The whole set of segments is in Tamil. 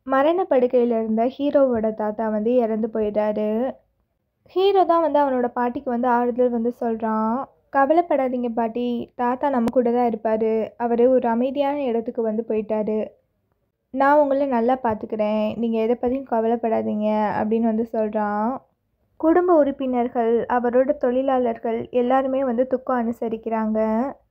மரண படுக்கையில் இருந்த ஹீரோவோட தாத்தா வந்து இறந்து போயிட்டாரு ஹீரோ தான் வந்து அவனோட பாட்டிக்கு வந்து ஆறுதல் வந்து சொல்கிறான் கவலைப்படாதீங்க பாட்டி தாத்தா நம்ம கூட தான் இருப்பார் அவர் ஒரு அமைதியான இடத்துக்கு வந்து போயிட்டாரு நான் உங்களை நல்லா பார்த்துக்கிறேன் நீங்கள் எதை பற்றியும் கவலைப்படாதீங்க அப்படின்னு வந்து சொல்கிறான் குடும்ப உறுப்பினர்கள் அவரோட தொழிலாளர்கள் எல்லாருமே வந்து துக்கம் அனுசரிக்கிறாங்க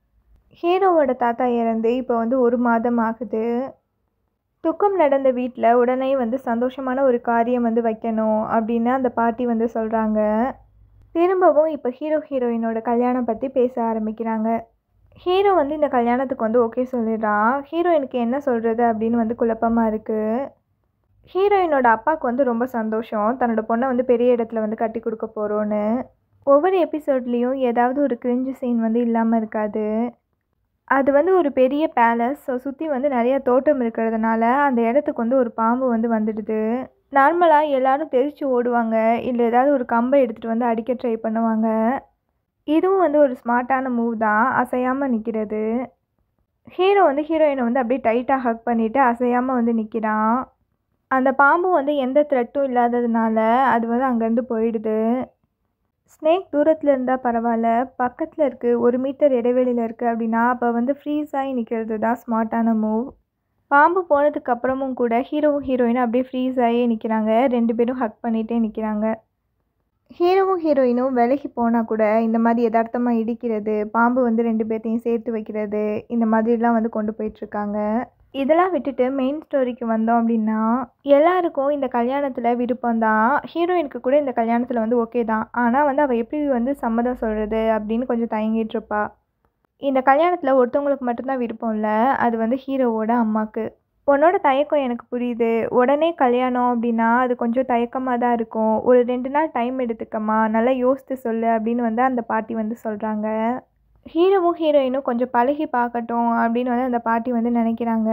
ஹீரோவோட தாத்தா இறந்து இப்போ வந்து ஒரு மாதம் ஆகுது துக்கம் நடந்த வீட்டில் உடனே வந்து சந்தோஷமான ஒரு காரியம் வந்து வைக்கணும் அப்படின்னு அந்த பாட்டி வந்து சொல்கிறாங்க திரும்பவும் இப்போ ஹீரோ ஹீரோயினோட கல்யாணம் பற்றி பேச ஆரம்பிக்கிறாங்க ஹீரோ வந்து இந்த கல்யாணத்துக்கு வந்து ஓகே சொல்லிடுறான் ஹீரோயினுக்கு என்ன சொல்கிறது அப்படின்னு வந்து குழப்பமாக இருக்குது ஹீரோயினோட அப்பாவுக்கு வந்து ரொம்ப சந்தோஷம் தன்னோட பொண்ணை வந்து பெரிய இடத்துல வந்து கட்டி கொடுக்க போகிறோன்னு ஒவ்வொரு எபிசோட்லேயும் ஏதாவது ஒரு கிரிஞ்சு சீன் வந்து இல்லாமல் இருக்காது அது வந்து ஒரு பெரிய பேலஸ் ஸோ சுற்றி வந்து நிறைய தோட்டம் இருக்கிறதுனால அந்த இடத்துக்கு வந்து ஒரு பாம்பு வந்து வந்துடுது நார்மலாக எல்லாரும் தெரிச்சு ஓடுவாங்க இல்லை ஏதாவது ஒரு கம்பை எடுத்துகிட்டு வந்து அடிக்க ட்ரை பண்ணுவாங்க இதுவும் வந்து ஒரு ஸ்மார்ட்டான மூவ் தான் அசையாமல் நிற்கிறது ஹீரோ வந்து ஹீரோயினை வந்து அப்படியே டைட்டாக ஹக் பண்ணிவிட்டு அசையாமல் வந்து நிற்கிறான் அந்த பாம்பு வந்து எந்த த்ரெட்டும் இல்லாததுனால அது வந்து அங்கேருந்து போயிடுது ஸ்னேக் தூரத்தில் இருந்தால் பரவாயில்ல பக்கத்தில் இருக்குது ஒரு மீட்டர் இடைவெளியில் இருக்குது அப்படின்னா அப்போ வந்து ஃப்ரீஸ் ஆகி நிற்கிறது தான் ஸ்மார்ட்டான மூவ் பாம்பு போனதுக்கு அப்புறமும் கூட ஹீரோவும் ஹீரோயினும் அப்படியே ஃப்ரீஸ் ஆகி நிற்கிறாங்க ரெண்டு பேரும் ஹக் பண்ணிகிட்டே நிற்கிறாங்க ஹீரோவும் ஹீரோயினும் விலகி போனால் கூட இந்த மாதிரி யதார்த்தமாக இடிக்கிறது பாம்பு வந்து ரெண்டு பேர்த்தையும் சேர்த்து வைக்கிறது இந்த மாதிரிலாம் வந்து கொண்டு போயிட்டுருக்காங்க இதெல்லாம் விட்டுட்டு மெயின் ஸ்டோரிக்கு வந்தோம் அப்படின்னா எல்லாருக்கும் இந்த கல்யாணத்தில் விருப்பம் தான் ஹீரோயினுக்கு கூட இந்த கல்யாணத்தில் வந்து ஓகே தான் ஆனால் வந்து அவள் எப்படி வந்து சம்மதம் சொல்கிறது அப்படின்னு கொஞ்சம் தயங்கிட்டு இருப்பா இந்த கல்யாணத்தில் ஒருத்தவங்களுக்கு மட்டும்தான் விருப்பம் இல்லை அது வந்து ஹீரோவோட அம்மாவுக்கு உன்னோட தயக்கம் எனக்கு புரியுது உடனே கல்யாணம் அப்படின்னா அது கொஞ்சம் தயக்கமாக தான் இருக்கும் ஒரு ரெண்டு நாள் டைம் எடுத்துக்கம்மா நல்லா யோசித்து சொல்லு அப்படின்னு வந்து அந்த பாட்டி வந்து சொல்கிறாங்க ஹீரோவும் ஹீரோயினும் கொஞ்சம் பழகி பார்க்கட்டும் அப்படின்னு வந்து அந்த பாட்டி வந்து நினைக்கிறாங்க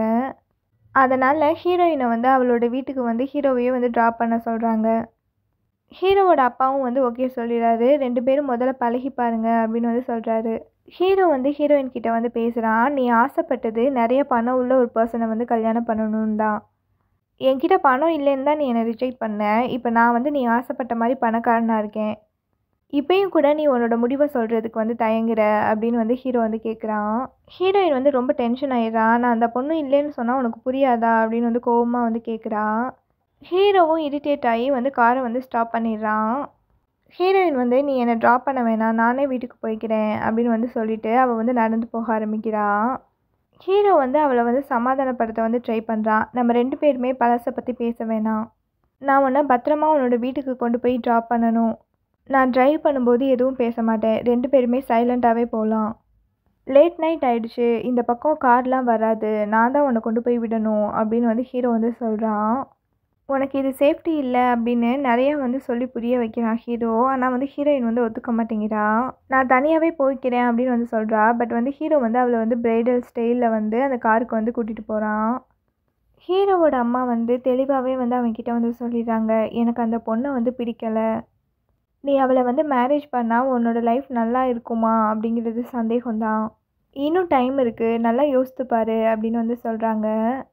அதனால் ஹீரோயினை வந்து அவளோட வீட்டுக்கு வந்து ஹீரோவையே வந்து ட்ராப் பண்ண சொல்கிறாங்க ஹீரோவோட அப்பாவும் வந்து ஓகே சொல்லிடுறாரு ரெண்டு பேரும் முதல்ல பழகி பாருங்க அப்படின்னு வந்து சொல்கிறாரு ஹீரோ வந்து ஹீரோயின் கிட்ட வந்து பேசுகிறான் நீ ஆசைப்பட்டது நிறைய பணம் உள்ள ஒரு பர்சனை வந்து கல்யாணம் பண்ணணும்னு தான் என்கிட்ட பணம் இல்லைன்னு தான் நீ என்னை ரிஜெக்ட் பண்ண இப்போ நான் வந்து நீ ஆசைப்பட்ட மாதிரி பணக்காரனாக இருக்கேன் இப்பயும் கூட நீ உன்னோட முடிவை சொல்கிறதுக்கு வந்து தயங்குற அப்படின்னு வந்து ஹீரோ வந்து கேட்குறான் ஹீரோயின் வந்து ரொம்ப டென்ஷன் ஆயிடுறான் நான் அந்த பொண்ணு இல்லைன்னு சொன்னால் உனக்கு புரியாதா அப்படின்னு வந்து கோவமாக வந்து கேட்குறான் ஹீரோவும் இரிட்டேட் ஆகி வந்து காரை வந்து ஸ்டாப் பண்ணிடுறான் ஹீரோயின் வந்து நீ என்னை ட்ராப் பண்ண வேணாம் நானே வீட்டுக்கு போய்க்கிறேன் அப்படின்னு வந்து சொல்லிவிட்டு அவள் வந்து நடந்து போக ஆரம்பிக்கிறான் ஹீரோ வந்து அவளை வந்து சமாதானப்படுத்த வந்து ட்ரை பண்ணுறான் நம்ம ரெண்டு பேருமே பழசை பற்றி பேச வேணாம் நான் உன்னை பத்திரமா உன்னோட வீட்டுக்கு கொண்டு போய் ட்ராப் பண்ணணும் நான் ட்ரைவ் பண்ணும்போது எதுவும் பேச மாட்டேன் ரெண்டு பேருமே சைலண்ட்டாகவே போகலாம் லேட் நைட் ஆயிடுச்சு இந்த பக்கம் கார்லாம் வராது நான் தான் உன்னை கொண்டு போய் விடணும் அப்படின்னு வந்து ஹீரோ வந்து சொல்கிறான் உனக்கு இது சேஃப்டி இல்லை அப்படின்னு நிறைய வந்து சொல்லி புரிய வைக்கிறான் ஹீரோ ஆனால் வந்து ஹீரோயின் வந்து ஒத்துக்க மாட்டேங்கிறா நான் தனியாகவே போய்க்கிறேன் அப்படின்னு வந்து சொல்கிறா பட் வந்து ஹீரோ வந்து அவளை வந்து பிரைடல் ஸ்டைலில் வந்து அந்த காருக்கு வந்து கூட்டிகிட்டு போகிறான் ஹீரோவோட அம்மா வந்து தெளிவாகவே வந்து அவன்கிட்ட வந்து சொல்லிடுறாங்க எனக்கு அந்த பொண்ணை வந்து பிடிக்கலை நீ அவளை வந்து மேரேஜ் பண்ணால் உன்னோட லைஃப் நல்லா இருக்குமா அப்படிங்கிறது சந்தேகம்தான் இன்னும் டைம் இருக்குது நல்லா யோசித்து பாரு அப்படின்னு வந்து சொல்கிறாங்க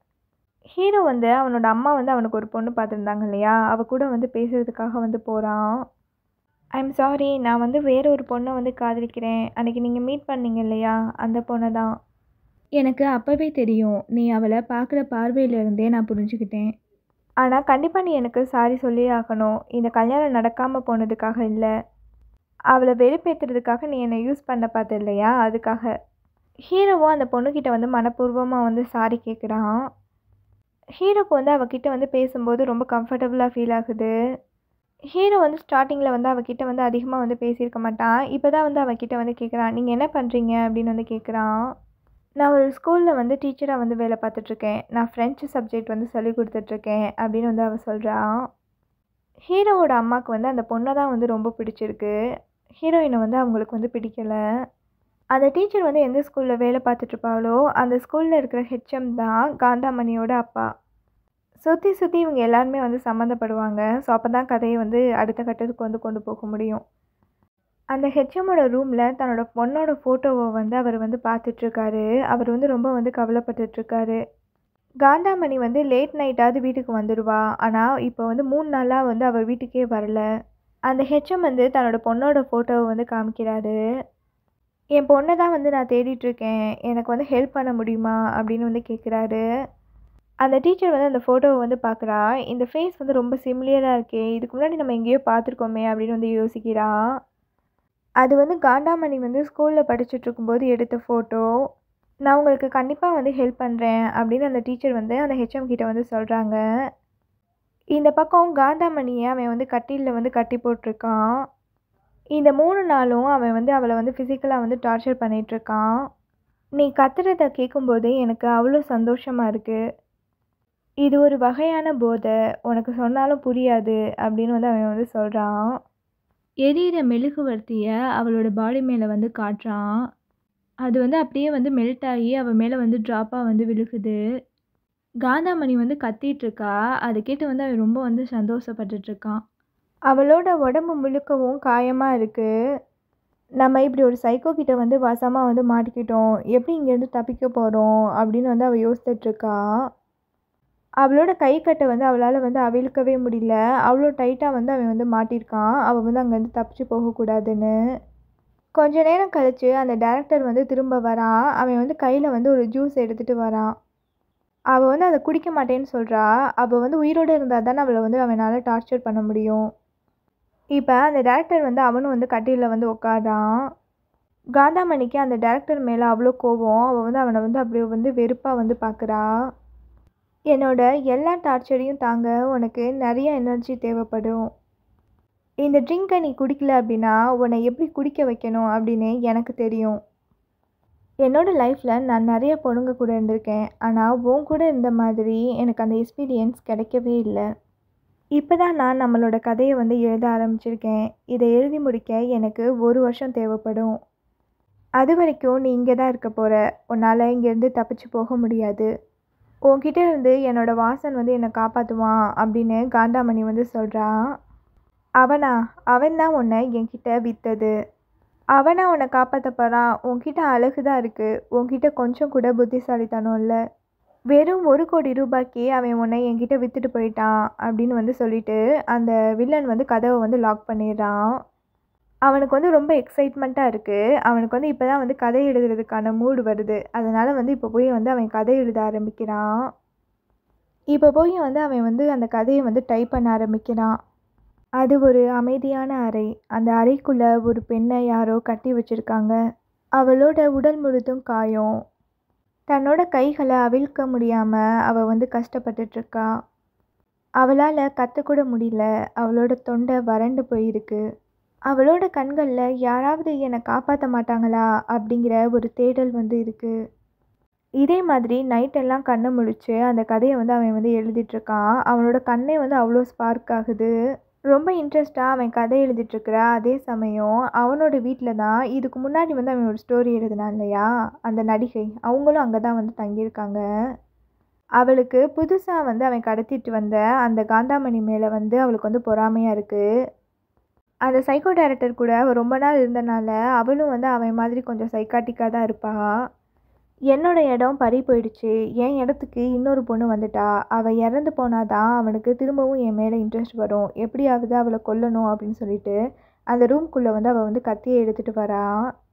ஹீரோ வந்து அவனோட அம்மா வந்து அவனுக்கு ஒரு பொண்ணு பார்த்துருந்தாங்க இல்லையா அவள் கூட வந்து பேசுகிறதுக்காக வந்து போகிறான் ஐம் சாரி நான் வந்து வேற ஒரு பொண்ணை வந்து காதலிக்கிறேன் அன்றைக்கி நீங்கள் மீட் பண்ணீங்க இல்லையா அந்த பொண்ணை தான் எனக்கு அப்போவே தெரியும் நீ அவளை பார்க்குற பார்வையிலேருந்தே நான் புரிஞ்சுக்கிட்டேன் ஆனால் கண்டிப்பாக நீ எனக்கு சாரி சொல்லி ஆகணும் இந்த கல்யாணம் நடக்காமல் போனதுக்காக இல்லை அவளை வெறுப்பேற்றுறதுக்காக நீ என்னை யூஸ் பண்ண பார்த்த இல்லையா அதுக்காக ஹீரோவும் அந்த பொண்ணுக்கிட்ட வந்து மனப்பூர்வமாக வந்து சாரி கேட்குறான் ஹீரோக்கு வந்து அவகிட்ட வந்து பேசும்போது ரொம்ப கம்ஃபர்டபுளாக ஃபீல் ஆகுது ஹீரோ வந்து ஸ்டார்டிங்கில் வந்து அவகிட்ட வந்து அதிகமாக வந்து பேசியிருக்க மாட்டான் இப்போ தான் வந்து அவகிட்ட வந்து கேட்குறான் நீங்கள் என்ன பண்ணுறீங்க அப்படின்னு வந்து கேட்குறான் நான் ஒரு ஸ்கூலில் வந்து டீச்சராக வந்து வேலை பார்த்துட்ருக்கேன் நான் ஃப்ரெஞ்சு சப்ஜெக்ட் வந்து சொல்லி கொடுத்துட்ருக்கேன் அப்படின்னு வந்து அவள் சொல்கிறான் ஹீரோவோட அம்மாவுக்கு வந்து அந்த பொண்ணை தான் வந்து ரொம்ப பிடிச்சிருக்கு ஹீரோயினை வந்து அவங்களுக்கு வந்து பிடிக்கலை அந்த டீச்சர் வந்து எந்த ஸ்கூலில் வேலை பார்த்துட்ருப்பாளோ அந்த ஸ்கூலில் இருக்கிற ஹெச்எம் தான் காந்தாமணியோட அப்பா சுற்றி சுற்றி இவங்க எல்லாருமே வந்து சம்மந்தப்படுவாங்க ஸோ அப்போ தான் கதையை வந்து அடுத்த கட்டத்துக்கு வந்து கொண்டு போக முடியும் அந்த ஹெச்எம்மோட ரூமில் தன்னோட பொண்ணோட ஃபோட்டோவை வந்து அவர் வந்து பார்த்துட்ருக்காரு அவர் வந்து ரொம்ப வந்து கவலைப்பட்டுட்ருக்காரு காந்தாமணி வந்து லேட் நைட்டாவது வீட்டுக்கு வந்துடுவா ஆனால் இப்போ வந்து மூணு நாளாக வந்து அவள் வீட்டுக்கே வரல அந்த ஹெச்எம் வந்து தன்னோட பொண்ணோட ஃபோட்டோவை வந்து காமிக்கிறாரு என் பொண்ணை தான் வந்து நான் தேடிட்டுருக்கேன் எனக்கு வந்து ஹெல்ப் பண்ண முடியுமா அப்படின்னு வந்து கேட்குறாரு அந்த டீச்சர் வந்து அந்த ஃபோட்டோவை வந்து பார்க்குறா இந்த ஃபேஸ் வந்து ரொம்ப சிமிலியராக இருக்கே இதுக்கு முன்னாடி நம்ம எங்கேயோ பார்த்துருக்கோமே அப்படின்னு வந்து யோசிக்கிறா அது வந்து காண்டாமணி வந்து ஸ்கூலில் படிச்சுட்டு இருக்கும்போது எடுத்த ஃபோட்டோ நான் உங்களுக்கு கண்டிப்பாக வந்து ஹெல்ப் பண்ணுறேன் அப்படின்னு அந்த டீச்சர் வந்து அந்த ஹெச்எம் கிட்ட வந்து சொல்கிறாங்க இந்த பக்கம் காந்தாமணியை அவன் வந்து கட்டிலில் வந்து கட்டி போட்டிருக்கான் இந்த மூணு நாளும் அவன் வந்து அவளை வந்து ஃபிசிக்கலாக வந்து டார்ச்சர் பண்ணிகிட்ருக்கான் நீ கத்துறத கேட்கும்போது எனக்கு அவ்வளோ சந்தோஷமாக இருக்குது இது ஒரு வகையான போதை உனக்கு சொன்னாலும் புரியாது அப்படின்னு வந்து அவன் வந்து சொல்கிறான் எரியிற மெழுகுவர்த்தியை அவளோட பாடி மேலே வந்து காட்டுறான் அது வந்து அப்படியே வந்து மெல்ட் ஆகி அவள் மேலே வந்து ட்ராப்பாக வந்து விழுகுது காந்தாமணி வந்து கத்திட்டு இருக்கா அதை கேட்டு வந்து அவன் ரொம்ப வந்து சந்தோஷப்பட்டுட்டு இருக்கான் அவளோட உடம்பு முழுக்கவும் காயமாக இருக்குது நம்ம இப்படி ஒரு சைக்கோ கிட்ட வந்து வசமாக வந்து மாட்டிக்கிட்டோம் எப்படி இங்கேருந்து தப்பிக்க போகிறோம் அப்படின்னு வந்து அவள் யோசிச்சுட்ருக்கா அவளோட கை கட்டை வந்து அவளால் வந்து அவிழ்க்கவே முடியல அவ்வளோ டைட்டாக வந்து அவன் வந்து மாட்டியிருக்கான் அவள் வந்து அங்கேருந்து தப்பிச்சு போகக்கூடாதுன்னு கொஞ்ச நேரம் கழித்து அந்த டேரக்டர் வந்து திரும்ப வரான் அவன் வந்து கையில் வந்து ஒரு ஜூஸ் எடுத்துகிட்டு வரான் அவள் வந்து அதை குடிக்க மாட்டேன்னு சொல்கிறா அவள் வந்து உயிரோடு இருந்தால் தானே அவளை வந்து அவனால் டார்ச்சர் பண்ண முடியும் இப்போ அந்த டேரக்டர் வந்து அவனும் வந்து கட்டிலில் வந்து உட்காரான் காந்தாமணிக்கு அந்த டேரக்டர் மேலே அவ்வளோ கோபம் அவள் வந்து அவனை வந்து அப்படியே வந்து வெறுப்பாக வந்து பார்க்குறா என்னோட எல்லா டார்ச்சரையும் தாங்க உனக்கு நிறைய எனர்ஜி தேவைப்படும் இந்த ட்ரிங்கை நீ குடிக்கல அப்படின்னா உன்னை எப்படி குடிக்க வைக்கணும் அப்படின்னு எனக்கு தெரியும் என்னோடய லைஃப்பில் நான் நிறைய பொண்ணுங்க கூட இருந்திருக்கேன் ஆனால் உன் கூட இருந்த மாதிரி எனக்கு அந்த எக்ஸ்பீரியன்ஸ் கிடைக்கவே இல்லை இப்போ தான் நான் நம்மளோட கதையை வந்து எழுத ஆரம்பிச்சிருக்கேன் இதை எழுதி முடிக்க எனக்கு ஒரு வருஷம் தேவைப்படும் அது வரைக்கும் நீ இங்கே தான் இருக்க போகிற உன்னால் இங்கேருந்து தப்பிச்சு போக முடியாது உன்கிட்ட இருந்து என்னோடய வாசன் வந்து என்னை காப்பாற்றுவான் அப்படின்னு காந்தாமணி வந்து சொல்கிறான் அவனா அவன் தான் உன்னை என்கிட்ட விற்றது அவனா உன்னை காப்பாற்ற போகிறான் உன்கிட்ட அழகு தான் இருக்குது உன்கிட்ட கொஞ்சம் கூட புத்திசாலித்தனம் இல்லை வெறும் ஒரு கோடி ரூபாய்க்கு அவன் உன்னை என்கிட்ட விற்றுட்டு போயிட்டான் அப்படின்னு வந்து சொல்லிட்டு அந்த வில்லன் வந்து கதவை வந்து லாக் பண்ணிடுறான் அவனுக்கு வந்து ரொம்ப எக்ஸைட்மெண்ட்டாக இருக்குது அவனுக்கு வந்து இப்போ தான் வந்து கதை எழுதுறதுக்கான மூடு வருது அதனால் வந்து இப்போ போய் வந்து அவன் கதை எழுத ஆரம்பிக்கிறான் இப்போ போய் வந்து அவன் வந்து அந்த கதையை வந்து டைப் பண்ண ஆரம்பிக்கிறான் அது ஒரு அமைதியான அறை அந்த அறைக்குள்ளே ஒரு பெண்ணை யாரோ கட்டி வச்சுருக்காங்க அவளோட உடல் முழுதும் காயம் தன்னோட கைகளை அவிழ்க்க முடியாமல் அவள் வந்து கஷ்டப்பட்டுட்ருக்கா அவளால் கத்தக்கூட முடியல அவளோட தொண்டை வறண்டு போயிருக்கு அவளோட கண்களில் யாராவது என்னை காப்பாற்ற மாட்டாங்களா அப்படிங்கிற ஒரு தேடல் வந்து இருக்குது இதே மாதிரி நைட்டெல்லாம் கண்ணை முழிச்சு அந்த கதையை வந்து அவன் வந்து எழுதிட்டுருக்கான் அவனோட கண்ணே வந்து அவ்வளோ ஸ்பார்க் ஆகுது ரொம்ப இன்ட்ரெஸ்ட்டாக அவன் கதை எழுதிட்டுருக்கிற அதே சமயம் அவனோட வீட்டில் தான் இதுக்கு முன்னாடி வந்து அவன் ஒரு ஸ்டோரி எழுதினான் இல்லையா அந்த நடிகை அவங்களும் அங்கே தான் வந்து தங்கியிருக்காங்க அவளுக்கு புதுசாக வந்து அவன் கடத்திட்டு வந்த அந்த காந்தாமணி மேலே வந்து அவளுக்கு வந்து பொறாமையாக இருக்குது அந்த சைக்கோ டைரக்டர் கூட அவள் ரொம்ப நாள் இருந்தனால அவளும் வந்து அவன் மாதிரி கொஞ்சம் சைக்காட்டிக்காக தான் இருப்பாள் என்னோட இடம் பறி போயிடுச்சு என் இடத்துக்கு இன்னொரு பொண்ணு வந்துட்டா அவள் இறந்து போனாதான் அவனுக்கு திரும்பவும் என் மேலே இன்ட்ரெஸ்ட் வரும் எப்படியாவது அவளை கொல்லணும் அப்படின்னு சொல்லிட்டு அந்த ரூம்குள்ளே வந்து அவள் வந்து கத்தியை எடுத்துகிட்டு வரா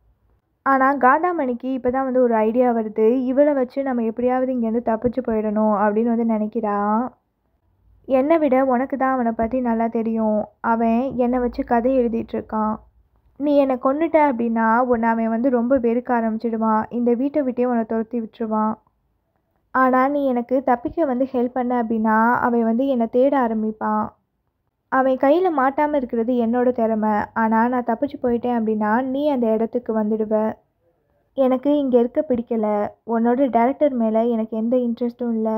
ஆனால் காந்தாமணிக்கு இப்போ தான் வந்து ஒரு ஐடியா வருது இவளை வச்சு நம்ம எப்படியாவது இங்கேருந்து தப்பிச்சு போயிடணும் அப்படின்னு வந்து நினைக்கிறான் என்னை விட உனக்கு தான் அவனை பற்றி நல்லா தெரியும் அவன் என்னை வச்சு கதை எழுதிட்டுருக்கான் நீ என்னை கொன்னுட்ட அப்படின்னா உன்னை அவன் வந்து ரொம்ப வெறுக்க ஆரம்பிச்சிடுவான் இந்த வீட்டை விட்டே உன்னை துரத்தி விட்டுருவான் ஆனால் நீ எனக்கு தப்பிக்க வந்து ஹெல்ப் பண்ண அப்படின்னா அவன் வந்து என்னை தேட ஆரம்பிப்பான் அவன் கையில் மாட்டாமல் இருக்கிறது என்னோட திறமை ஆனால் நான் தப்பிச்சு போயிட்டேன் அப்படின்னா நீ அந்த இடத்துக்கு வந்துடுவ எனக்கு இங்கே இருக்க பிடிக்கல உன்னோட டேரக்டர் மேலே எனக்கு எந்த இன்ட்ரெஸ்ட்டும் இல்லை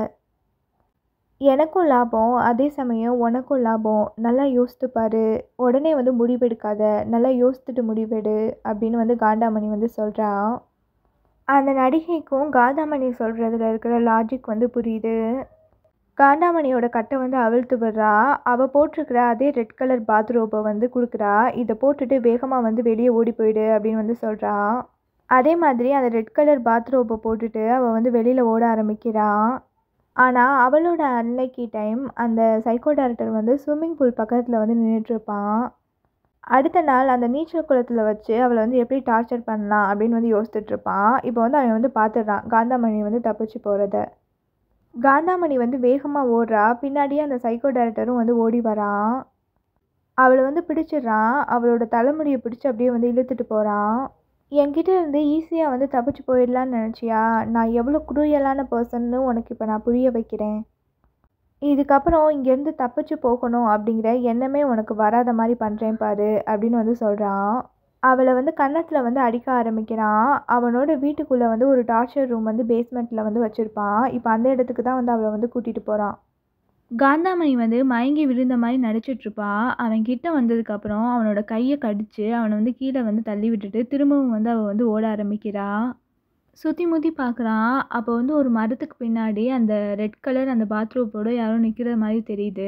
எனக்கும் லாபம் அதே சமயம் உனக்கும் லாபம் நல்லா யோசித்து பாரு உடனே வந்து முடிவெடுக்காத நல்லா யோசித்துட்டு முடிவெடு அப்படின்னு வந்து காண்டாமணி வந்து சொல்கிறான் அந்த நடிகைக்கும் காந்தாமணி சொல்கிறதுல இருக்கிற லாஜிக் வந்து புரியுது காண்டாமணியோட கட்டை வந்து அவிழ்த்து விடுறா அவள் போட்டிருக்கிற அதே ரெட் கலர் பாத்ரோப்பை வந்து கொடுக்குறா இதை போட்டுட்டு வேகமாக வந்து வெளியே ஓடி போயிடு அப்படின்னு வந்து சொல்கிறா அதே மாதிரி அந்த ரெட் கலர் பாத்ரோப்பை போட்டுட்டு அவள் வந்து வெளியில் ஓட ஆரம்பிக்கிறான் ஆனால் அவளோட அன்லைக்கி டைம் அந்த சைக்கோ டைரக்டர் வந்து ஸ்விம்மிங் பூல் பக்கத்தில் வந்து நின்றுட்டுருப்பான் அடுத்த நாள் அந்த நீச்சல் குளத்தில் வச்சு அவளை வந்து எப்படி டார்ச்சர் பண்ணலாம் அப்படின்னு வந்து யோசிச்சுட்டு இருப்பான் இப்போ வந்து அவன் வந்து பார்த்துடுறான் காந்தாமணி வந்து தப்பிச்சு போகிறத காந்தாமணி வந்து வேகமாக ஓடுறா பின்னாடியே அந்த சைக்கோ டைரக்டரும் வந்து ஓடி வரான் அவளை வந்து பிடிச்சிடுறான் அவளோட தலைமுடியை பிடிச்சி அப்படியே வந்து இழுத்துட்டு போகிறான் என்கிட்ட இருந்து ஈஸியாக வந்து தப்பிச்சு போயிடலான்னு நினச்சியா நான் எவ்வளோ குரூயலான பர்சன்னு உனக்கு இப்போ நான் புரிய வைக்கிறேன் இதுக்கப்புறம் இங்கேருந்து தப்பிச்சு போகணும் அப்படிங்கிற எண்ணமே உனக்கு வராத மாதிரி பண்ணுறேன் பாரு அப்படின்னு வந்து சொல்கிறான் அவளை வந்து கன்னத்தில் வந்து அடிக்க ஆரம்பிக்கிறான் அவனோட வீட்டுக்குள்ளே வந்து ஒரு டார்ச்சர் ரூம் வந்து பேஸ்மெண்ட்டில் வந்து வச்சுருப்பான் இப்போ அந்த இடத்துக்கு தான் வந்து அவளை வந்து கூட்டிகிட்டு போகிறான் காந்தாமணி வந்து மயங்கி விழுந்த மாதிரி நடிச்சிட்ருப்பா அவன் கிட்ட வந்ததுக்கப்புறம் அவனோட கையை கடிச்சு அவனை வந்து கீழே வந்து தள்ளி விட்டுட்டு திரும்பவும் வந்து அவள் வந்து ஓட ஆரம்பிக்கிறா சுற்றி முற்றி பார்க்குறான் அப்போ வந்து ஒரு மரத்துக்கு பின்னாடி அந்த ரெட் கலர் அந்த பாத்ரூமோட யாரோ நிற்கிற மாதிரி தெரியுது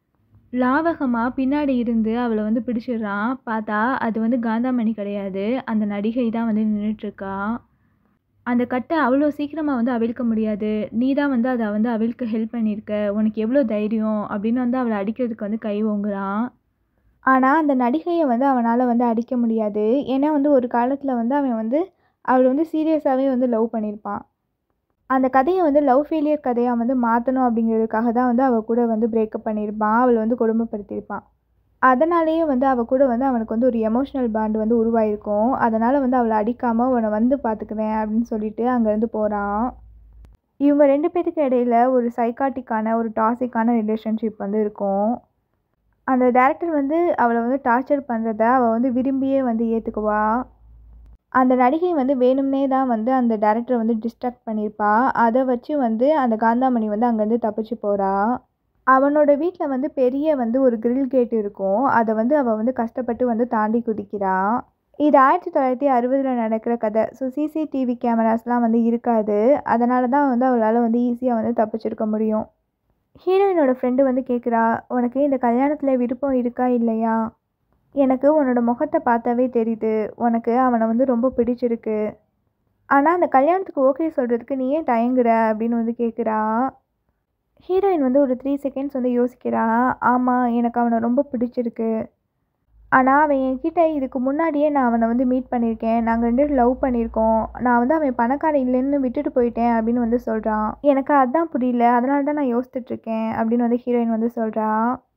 லாவகமாக பின்னாடி இருந்து அவளை வந்து பிடிச்சிடுறான் பார்த்தா அது வந்து காந்தாமணி கிடையாது அந்த நடிகை தான் வந்து நின்றுட்டுருக்கா அந்த கட்டை அவ்வளோ சீக்கிரமாக வந்து அவிழ்க்க முடியாது நீ தான் வந்து அதை வந்து அவிழ்க்க ஹெல்ப் பண்ணியிருக்க உனக்கு எவ்வளோ தைரியம் அப்படின்னு வந்து அவளை அடிக்கிறதுக்கு வந்து கை ஓங்குறான் ஆனால் அந்த நடிகையை வந்து அவனால் வந்து அடிக்க முடியாது ஏன்னா வந்து ஒரு காலத்தில் வந்து அவன் வந்து அவளை வந்து சீரியஸாகவே வந்து லவ் பண்ணியிருப்பான் அந்த கதையை வந்து லவ் ஃபெயிலியர் கதையாக வந்து மாற்றணும் அப்படிங்கிறதுக்காக தான் வந்து அவள் கூட வந்து பிரேக்கப் பண்ணியிருப்பான் அவளை வந்து கொடுமைப்படுத்தியிருப்பான் அதனாலேயே வந்து அவள் கூட வந்து அவனுக்கு வந்து ஒரு எமோஷ்னல் பாண்ட் வந்து உருவாயிருக்கும் அதனால் வந்து அவளை அடிக்காமல் உன்னை வந்து பார்த்துக்குவேன் அப்படின்னு சொல்லிட்டு அங்கேருந்து போகிறான் இவங்க ரெண்டு பேருக்கு இடையில ஒரு சைக்காட்டிக்கான ஒரு டாசிக்கான ரிலேஷன்ஷிப் வந்து இருக்கும் அந்த டேரக்டர் வந்து அவளை வந்து டார்ச்சர் பண்ணுறத அவள் வந்து விரும்பியே வந்து ஏற்றுக்குவா அந்த நடிகை வந்து வேணும்னே தான் வந்து அந்த டேரக்டரை வந்து டிஸ்ட்ராக்ட் பண்ணியிருப்பா அதை வச்சு வந்து அந்த காந்தாமணி வந்து அங்கேருந்து தப்பிச்சு போகிறா அவனோட வீட்டில் வந்து பெரிய வந்து ஒரு கிரில் கேட் இருக்கும் அதை வந்து அவள் வந்து கஷ்டப்பட்டு வந்து தாண்டி குதிக்கிறா இது ஆயிரத்தி தொள்ளாயிரத்தி அறுபதில் நடக்கிற கதை ஸோ சிசிடிவி கேமராஸ்லாம் வந்து இருக்காது அதனால தான் வந்து அவளால் வந்து ஈஸியாக வந்து தப்பிச்சிருக்க முடியும் ஹீரோயினோட ஃப்ரெண்டு வந்து கேட்குறா உனக்கு இந்த கல்யாணத்தில் விருப்பம் இருக்கா இல்லையா எனக்கு உன்னோட முகத்தை பார்த்தாவே தெரியுது உனக்கு அவனை வந்து ரொம்ப பிடிச்சிருக்கு ஆனால் அந்த கல்யாணத்துக்கு ஓகே சொல்கிறதுக்கு நீ ஏன் தயங்குற அப்படின்னு வந்து கேட்குறா ஹீரோயின் வந்து ஒரு த்ரீ செகண்ட்ஸ் வந்து யோசிக்கிறா ஆமாம் எனக்கு அவனை ரொம்ப பிடிச்சிருக்கு ஆனால் அவன் என்கிட்ட இதுக்கு முன்னாடியே நான் அவனை வந்து மீட் பண்ணியிருக்கேன் நாங்கள் ரெண்டு பேரும் லவ் பண்ணியிருக்கோம் நான் வந்து அவன் பணக்காரன் இல்லைன்னு விட்டுட்டு போயிட்டேன் அப்படின்னு வந்து சொல்கிறான் எனக்கு அதான் புரியல அதனால தான் நான் யோசிச்சுட்ருக்கேன் அப்படின்னு வந்து ஹீரோயின் வந்து சொல்கிறா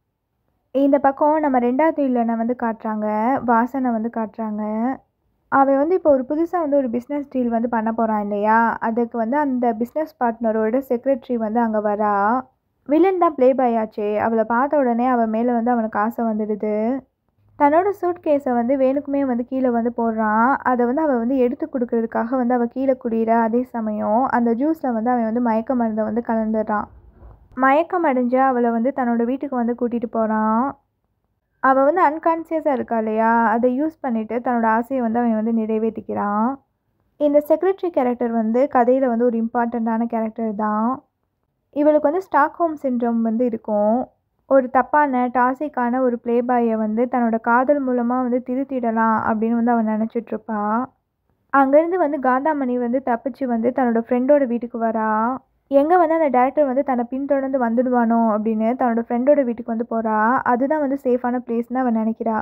இந்த பக்கம் நம்ம ரெண்டாவது வில்லனை வந்து காட்டுறாங்க வாசனை வந்து காட்டுறாங்க அவன் வந்து இப்போ ஒரு புதுசாக வந்து ஒரு பிஸ்னஸ் டீல் வந்து பண்ண போகிறான் இல்லையா அதுக்கு வந்து அந்த பிஸ்னஸ் பார்ட்னரோட செக்ரட்டரி வந்து அங்கே வரா வில்லன் தான் ப்ளே பாய் ஆச்சே அவளை பார்த்த உடனே அவன் மேலே வந்து அவனுக்கு ஆசை வந்துடுது தன்னோட சூட் கேஸை வந்து வேணுக்குமே வந்து கீழே வந்து போடுறான் அதை வந்து அவள் வந்து எடுத்து கொடுக்கறதுக்காக வந்து அவள் கீழே குடியிற அதே சமயம் அந்த ஜூஸில் வந்து அவன் வந்து மயக்க மருந்தை வந்து கலந்துடுறான் மயக்கம் அடைஞ்சு அவளை வந்து தன்னோட வீட்டுக்கு வந்து கூட்டிகிட்டு போகிறான் அவள் வந்து அன்கான்சியஸாக இருக்கா இல்லையா அதை யூஸ் பண்ணிவிட்டு தன்னோட ஆசையை வந்து அவன் வந்து நிறைவேற்றிக்கிறான் இந்த செக்ரட்டரி கேரக்டர் வந்து கதையில் வந்து ஒரு இம்பார்ட்டண்ட்டான கேரக்டர் தான் இவளுக்கு வந்து ஸ்டாக்ஹோம் சிண்ட்ரோம் வந்து இருக்கும் ஒரு தப்பான டாசிக்கான ஒரு ப்ளே பாயை வந்து தன்னோட காதல் மூலமாக வந்து திருத்திடலாம் அப்படின்னு வந்து அவன் நினச்சிட்ருப்பா அங்கேருந்து வந்து காந்தாமணி வந்து தப்பிச்சு வந்து தன்னோட ஃப்ரெண்டோட வீட்டுக்கு வரா எங்கே வந்து அந்த டேரக்டர் வந்து தன்னை பின்தொடர்ந்து வந்துடுவானோ அப்படின்னு தன்னோட ஃப்ரெண்டோட வீட்டுக்கு வந்து போகிறா அதுதான் வந்து சேஃபான பிளேஸ்னு அவன் நினைக்கிறா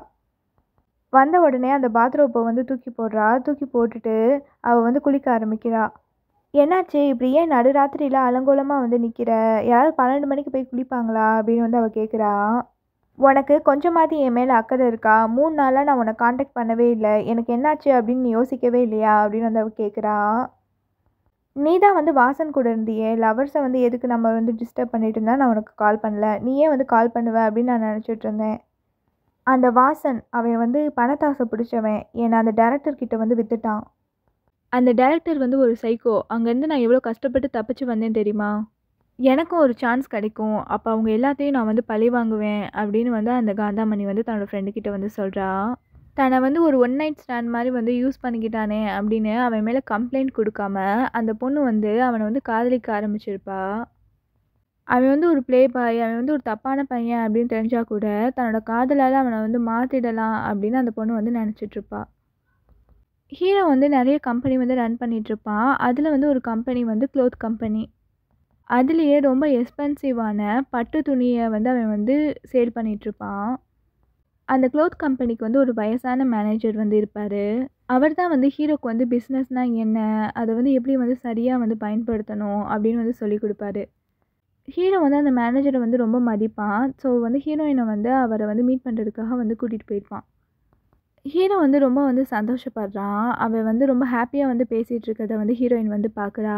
வந்த உடனே அந்த பாத்ரூப்பை வந்து தூக்கி போடுறா தூக்கி போட்டுட்டு அவள் வந்து குளிக்க ஆரம்பிக்கிறா என்னாச்சு இப்படி ஏன் நடுராத்திரியில் அலங்கோலமாக வந்து நிற்கிற யாராவது பன்னெண்டு மணிக்கு போய் குளிப்பாங்களா அப்படின்னு வந்து அவள் கேட்குறா உனக்கு கொஞ்சமாவது என் மேலே அக்கறை இருக்கா மூணு நாளாக நான் உன்னை காண்டாக்ட் பண்ணவே இல்லை எனக்கு என்னாச்சு அப்படின்னு நீ யோசிக்கவே இல்லையா அப்படின்னு வந்து அவள் கேட்குறா நீ தான் வந்து வாசன் கூட இருந்தியே லவர்ஸை வந்து எதுக்கு நம்ம வந்து டிஸ்டர்ப் பண்ணிட்டு இருந்தா நான் உனக்கு கால் பண்ணல நீயே வந்து கால் பண்ணுவ அப்படின்னு நான் நினச்சிட்டு இருந்தேன் அந்த வாசன் அவன் வந்து பணத்தாசை பிடிச்சவன் என்னை அந்த டேரக்டர் கிட்ட வந்து வித்துட்டான் அந்த டேரக்டர் வந்து ஒரு சைக்கோ அங்கேருந்து நான் எவ்வளோ கஷ்டப்பட்டு தப்பிச்சு வந்தேன் தெரியுமா எனக்கும் ஒரு சான்ஸ் கிடைக்கும் அப்போ அவங்க எல்லாத்தையும் நான் வந்து பழி வாங்குவேன் அப்படின்னு வந்து அந்த காந்தாமணி வந்து தன்னோட ஃப்ரெண்டுக்கிட்ட வந்து சொல்கிறா தன்னை வந்து ஒரு ஒன் நைட் ஸ்டாண்ட் மாதிரி வந்து யூஸ் பண்ணிக்கிட்டானே அப்படின்னு அவன் மேலே கம்ப்ளைண்ட் கொடுக்காம அந்த பொண்ணு வந்து அவனை வந்து காதலிக்க ஆரம்பிச்சிருப்பா அவன் வந்து ஒரு ப்ளே பாய் அவன் வந்து ஒரு தப்பான பையன் அப்படின்னு தெரிஞ்சா கூட தன்னோட காதலால் அவனை வந்து மாற்றிடலாம் அப்படின்னு அந்த பொண்ணு வந்து நினச்சிட்ருப்பா ஹீரோ வந்து நிறைய கம்பெனி வந்து ரன் பண்ணிகிட்ருப்பான் அதில் வந்து ஒரு கம்பெனி வந்து க்ளோத் கம்பெனி அதுலேயே ரொம்ப எக்ஸ்பென்சிவான பட்டு துணியை வந்து அவன் வந்து சேல் பண்ணிகிட்ருப்பான் அந்த க்ளோத் கம்பெனிக்கு வந்து ஒரு வயசான மேனேஜர் வந்து இருப்பார் அவர் தான் வந்து ஹீரோக்கு வந்து பிஸ்னஸ்னால் என்ன அதை வந்து எப்படி வந்து சரியாக வந்து பயன்படுத்தணும் அப்படின்னு வந்து சொல்லி கொடுப்பாரு ஹீரோ வந்து அந்த மேனேஜரை வந்து ரொம்ப மதிப்பான் ஸோ வந்து ஹீரோயினை வந்து அவரை வந்து மீட் பண்ணுறதுக்காக வந்து கூட்டிகிட்டு போயிருப்பான் ஹீரோ வந்து ரொம்ப வந்து சந்தோஷப்படுறான் அவன் வந்து ரொம்ப ஹாப்பியாக வந்து பேசிகிட்டு இருக்கிறத வந்து ஹீரோயின் வந்து பார்க்குறா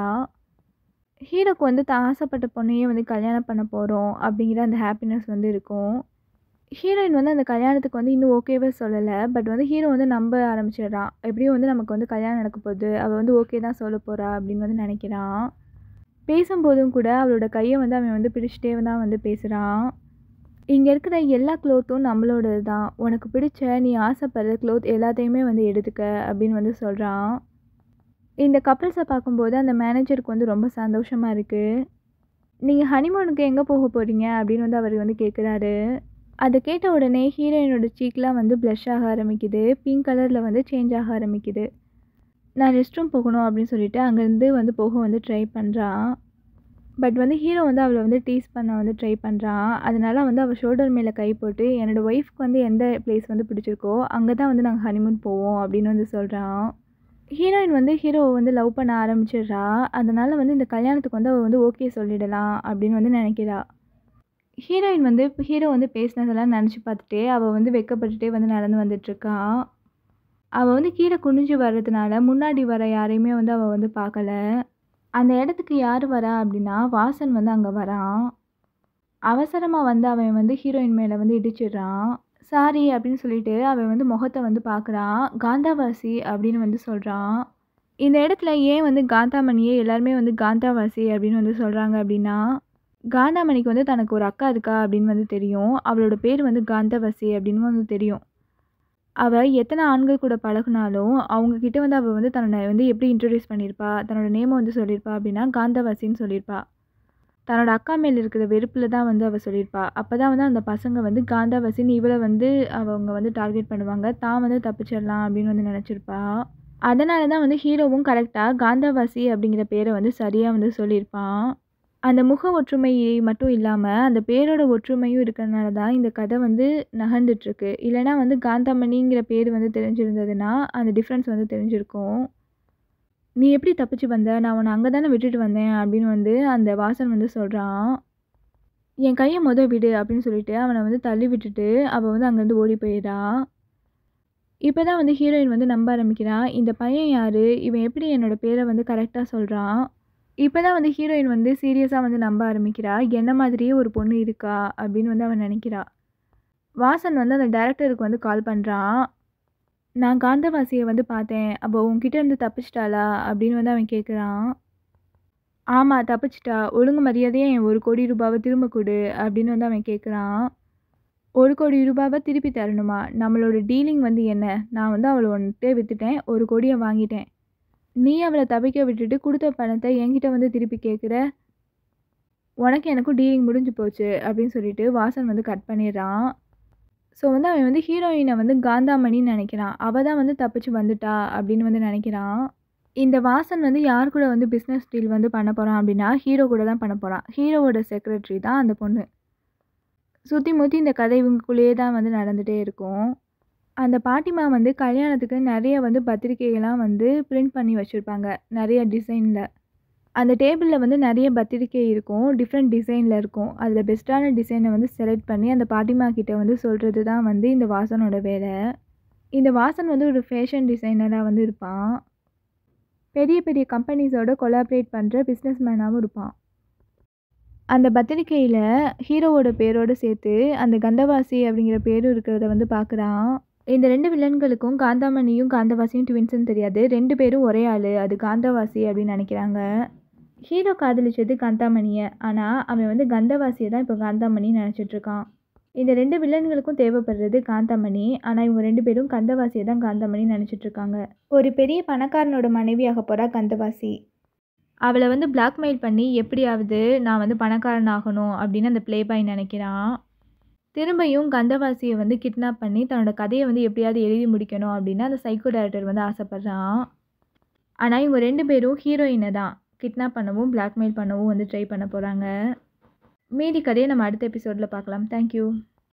ஹீரோக்கு வந்து தான் ஆசைப்பட்ட பொண்ணையே வந்து கல்யாணம் பண்ண போகிறோம் அப்படிங்கிற அந்த ஹாப்பினஸ் வந்து இருக்கும் ஹீரோயின் வந்து அந்த கல்யாணத்துக்கு வந்து இன்னும் ஓகேவே சொல்லலை பட் வந்து ஹீரோ வந்து நம்ப ஆரம்பிச்சிடுறான் எப்படியும் வந்து நமக்கு வந்து கல்யாணம் நடக்க போகுது அவள் வந்து ஓகே தான் சொல்ல போகிறா அப்படின்னு வந்து நினைக்கிறான் பேசும்போதும் கூட அவளோட கையை வந்து அவன் வந்து பிடிச்சிட்டே தான் வந்து பேசுகிறான் இங்கே இருக்கிற எல்லா க்ளோத்தும் நம்மளோடது தான் உனக்கு பிடிச்ச நீ ஆசைப்படுற க்ளோத் எல்லாத்தையுமே வந்து எடுத்துக்க அப்படின்னு வந்து சொல்கிறான் இந்த கப்பல்ஸை பார்க்கும்போது அந்த மேனேஜருக்கு வந்து ரொம்ப சந்தோஷமாக இருக்குது நீங்கள் ஹனிமூனுக்கு எங்கே போக போகிறீங்க அப்படின்னு வந்து அவர் வந்து கேட்குறாரு அதை கேட்ட உடனே ஹீரோயினோட சீக்லாம் வந்து ப்ளஷ் ஆக ஆரம்பிக்குது பிங்க் கலரில் வந்து சேஞ்ச் ஆக ஆரம்பிக்குது நான் ரெஸ்ட் ரூம் போகணும் அப்படின்னு சொல்லிட்டு அங்கேருந்து வந்து போக வந்து ட்ரை பண்ணுறான் பட் வந்து ஹீரோ வந்து அவளை வந்து டீஸ் பண்ண வந்து ட்ரை பண்ணுறான் அதனால வந்து அவள் ஷோல்டர் மேலே கை போட்டு என்னோடய ஒய்ஃப்க்கு வந்து எந்த பிளேஸ் வந்து பிடிச்சிருக்கோ அங்கே தான் வந்து நாங்கள் ஹனிமூன் போவோம் அப்படின்னு வந்து சொல்கிறான் ஹீரோயின் வந்து ஹீரோவை வந்து லவ் பண்ண ஆரம்பிச்சிடுறா அதனால் வந்து இந்த கல்யாணத்துக்கு வந்து அவள் வந்து ஓகே சொல்லிடலாம் அப்படின்னு வந்து நினைக்கிறா ஹீரோயின் வந்து ஹீரோ வந்து பேசினதெல்லாம் நினச்சி பார்த்துட்டே அவள் வந்து வெக்கப்பட்டுட்டே வந்து நடந்து வந்துட்டுருக்கான் அவள் வந்து கீழே குனிஞ்சு வர்றதுனால முன்னாடி வர யாரையுமே வந்து அவள் வந்து பார்க்கல அந்த இடத்துக்கு யார் வரா அப்படின்னா வாசன் வந்து அங்கே வரான் அவசரமாக வந்து அவன் வந்து ஹீரோயின் மேலே வந்து இடிச்சிடுறான் சாரி அப்படின்னு சொல்லிட்டு அவன் வந்து முகத்தை வந்து பார்க்குறான் காந்தாவாசி அப்படின்னு வந்து சொல்கிறான் இந்த இடத்துல ஏன் வந்து காந்தாமணியே எல்லாருமே வந்து காந்தாவாசி அப்படின்னு வந்து சொல்கிறாங்க அப்படின்னா காந்தாமணிக்கு வந்து தனக்கு ஒரு அக்கா இருக்கா அப்படின்னு வந்து தெரியும் அவளோட பேர் வந்து காந்தவசி அப்படின்னு வந்து தெரியும் அவள் எத்தனை ஆண்கள் கூட பழகுனாலும் அவங்கக்கிட்ட வந்து அவள் வந்து தன்னோட வந்து எப்படி இன்ட்ரடியூஸ் பண்ணியிருப்பா தன்னோட நேமை வந்து சொல்லியிருப்பா அப்படின்னா காந்தவாசின்னு சொல்லியிருப்பா தன்னோட அக்கா மேல் இருக்கிற வெறுப்பில் தான் வந்து அவள் சொல்லியிருப்பா அப்போ தான் வந்து அந்த பசங்க வந்து காந்தாவாசின்னு இவளை வந்து அவங்க வந்து டார்கெட் பண்ணுவாங்க தான் வந்து தப்பிச்சிடலாம் அப்படின்னு வந்து நினச்சிருப்பா அதனால தான் வந்து ஹீரோவும் கரெக்டாக காந்தாவாசி அப்படிங்கிற பேரை வந்து சரியாக வந்து சொல்லியிருப்பான் அந்த முக ஒற்றுமை மட்டும் இல்லாமல் அந்த பேரோட ஒற்றுமையும் இருக்கிறதுனால தான் இந்த கதை வந்து நகர்ந்துட்டுருக்கு இல்லைனா வந்து காந்தாமணிங்கிற பேர் வந்து தெரிஞ்சிருந்ததுன்னா அந்த டிஃப்ரென்ஸ் வந்து தெரிஞ்சிருக்கும் நீ எப்படி தப்பிச்சு வந்த நான் உன்னை அங்கே தானே விட்டுட்டு வந்தேன் அப்படின்னு வந்து அந்த வாசன் வந்து சொல்கிறான் என் கையை முத விடு அப்படின்னு சொல்லிட்டு அவனை வந்து தள்ளி விட்டுட்டு அவள் வந்து அங்கேருந்து ஓடி போயிடா இப்போ தான் வந்து ஹீரோயின் வந்து நம்ப ஆரம்பிக்கிறான் இந்த பையன் யார் இவன் எப்படி என்னோட பேரை வந்து கரெக்டாக சொல்கிறான் இப்போ தான் வந்து ஹீரோயின் வந்து சீரியஸாக வந்து நம்ப ஆரம்பிக்கிறா என்ன மாதிரியே ஒரு பொண்ணு இருக்கா அப்படின்னு வந்து அவன் நினைக்கிறா வாசன் வந்து அந்த டேரக்டருக்கு வந்து கால் பண்ணுறான் நான் காந்தவாசியை வந்து பார்த்தேன் அப்போ உன்கிட்ட இருந்து தப்பிச்சிட்டாளா அப்படின்னு வந்து அவன் கேட்குறான் ஆமாம் தப்பிச்சிட்டா ஒழுங்கு மரியாதையாக என் ஒரு கோடி ரூபாவை திரும்ப கொடு அப்படின்னு வந்து அவன் கேட்குறான் ஒரு கோடி ரூபாவை திருப்பி தரணுமா நம்மளோட டீலிங் வந்து என்ன நான் வந்து அவளை ஒன்றுட்டே விற்றுட்டேன் ஒரு கோடியை வாங்கிட்டேன் நீ அவளை தப்பிக்க விட்டுட்டு கொடுத்த பணத்தை என்கிட்ட வந்து திருப்பி கேட்குற உனக்கு எனக்கும் டீலிங் முடிஞ்சு போச்சு அப்படின்னு சொல்லிட்டு வாசன் வந்து கட் பண்ணிடுறான் ஸோ வந்து அவன் வந்து ஹீரோயினை வந்து காந்தாமணின்னு நினைக்கிறான் அவள் தான் வந்து தப்பிச்சு வந்துட்டா அப்படின்னு வந்து நினைக்கிறான் இந்த வாசன் வந்து யார் கூட வந்து பிஸ்னஸ் டீல் வந்து பண்ண போகிறான் அப்படின்னா ஹீரோ கூட தான் பண்ண போகிறான் ஹீரோவோட செக்ரட்டரி தான் அந்த பொண்ணு சுற்றி முற்றி இந்த கதை இவங்களுக்குள்ளேயே தான் வந்து நடந்துகிட்டே இருக்கும் அந்த பாட்டிமா வந்து கல்யாணத்துக்கு நிறைய வந்து பத்திரிக்கைகள்லாம் வந்து பிரிண்ட் பண்ணி வச்சுருப்பாங்க நிறைய டிசைனில் அந்த டேபிளில் வந்து நிறைய பத்திரிக்கை இருக்கும் டிஃப்ரெண்ட் டிசைனில் இருக்கும் அதில் பெஸ்ட்டான டிசைனை வந்து செலக்ட் பண்ணி அந்த பாட்டிமா கிட்ட வந்து சொல்கிறது தான் வந்து இந்த வாசனோட வேலை இந்த வாசன் வந்து ஒரு ஃபேஷன் டிசைனராக வந்து இருப்பான் பெரிய பெரிய கம்பெனிஸோட கொலாபரேட் பண்ணுற பிஸ்னஸ் மேனாகவும் இருப்பான் அந்த பத்திரிக்கையில் ஹீரோவோட பேரோடு சேர்த்து அந்த கந்தவாசி அப்படிங்கிற பேரும் இருக்கிறத வந்து பார்க்குறான் இந்த ரெண்டு வில்லன்களுக்கும் காந்தாமணியும் காந்தவாசியும் ட்வின்ஸ்னு தெரியாது ரெண்டு பேரும் ஒரே ஆள் அது காந்தவாசி அப்படின்னு நினைக்கிறாங்க ஹீரோ காதலிச்சது காந்தாமணியை ஆனால் அவன் வந்து கந்தவாசியை தான் இப்போ காந்தாமணின்னு நினச்சிட்ருக்கான் இந்த ரெண்டு வில்லன்களுக்கும் தேவைப்படுறது காந்தாமணி ஆனால் இவங்க ரெண்டு பேரும் கந்தவாசியை தான் காந்தாமணின்னு நினச்சிட்ருக்காங்க ஒரு பெரிய பணக்காரனோட மனைவியாக போகிறா கந்தவாசி அவளை வந்து பிளாக்மெயில் பண்ணி எப்படியாவது நான் வந்து பணக்காரன் ஆகணும் அப்படின்னு அந்த ப்ளே பாய் நினைக்கிறான் திரும்பியும் கந்தவாசியை வந்து கிட்னாப் பண்ணி தன்னோட கதையை வந்து எப்படியாவது எழுதி முடிக்கணும் அப்படின்னு அந்த சைக்கோ டேரக்டர் வந்து ஆசைப்பட்றான் ஆனால் இவங்க ரெண்டு பேரும் ஹீரோயினை தான் கிட்னாப் பண்ணவும் பிளாக்மெயில் பண்ணவும் வந்து ட்ரை பண்ண போகிறாங்க மீதி கதையை நம்ம அடுத்த எபிசோடில் பார்க்கலாம் தேங்க்யூ